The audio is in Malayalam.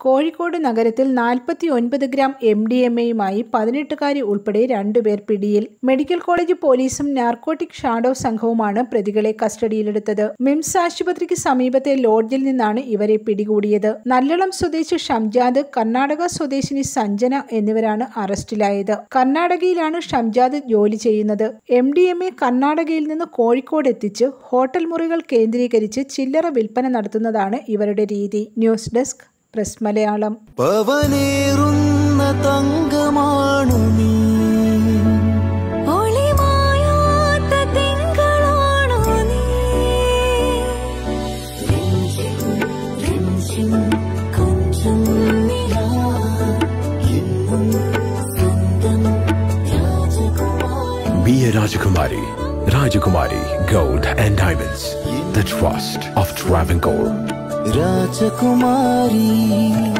കോഴിക്കോട് നഗരത്തിൽ നാൽപ്പത്തി ഒൻപത് ഗ്രാം എം ഡി എം എയുമായി പതിനെട്ടുകാരി ഉൾപ്പെടെ രണ്ടുപേർ പിടിയിൽ മെഡിക്കൽ കോളേജ് പോലീസും നാർക്കോട്ടിക് ഷാഡോ സംഘവുമാണ് പ്രതികളെ കസ്റ്റഡിയിലെടുത്തത് മിംസ് ആശുപത്രിക്ക് സമീപത്തെ ലോഡ്ജിൽ നിന്നാണ് ഇവരെ പിടികൂടിയത് നല്ലളം സ്വദേശി ഷംജാദ് കർണാടക സ്വദേശിനി സഞ്ജന എന്നിവരാണ് അറസ്റ്റിലായത് കർണാടകയിലാണ് ഷംജാദ് ജോലി ചെയ്യുന്നത് എം ഡി എം എ കർണാടകയിൽ നിന്ന് കോഴിക്കോട് എത്തിച്ച് ഹോട്ടൽ മുറികൾ കേന്ദ്രീകരിച്ച് ചില്ലറ വിൽപ്പന നടത്തുന്നതാണ് ഇവരുടെ രീതി ന്യൂസ് ഡെസ്ക് പ്രസ് മലയാളം പവനേറുന്ന തങ്കമാണു നീ ഒളിമായാത്ത തിങ്കളാണോ നീ രഞ്ജിം രഞ്ജിം കൊഞ്ചം നിലാ എന്നും സ്വന്തം രാജകുമാരി Be a Rajakumari. Rajakumari Gold and Diamonds. The trust of Travancore. രാജകുമാരി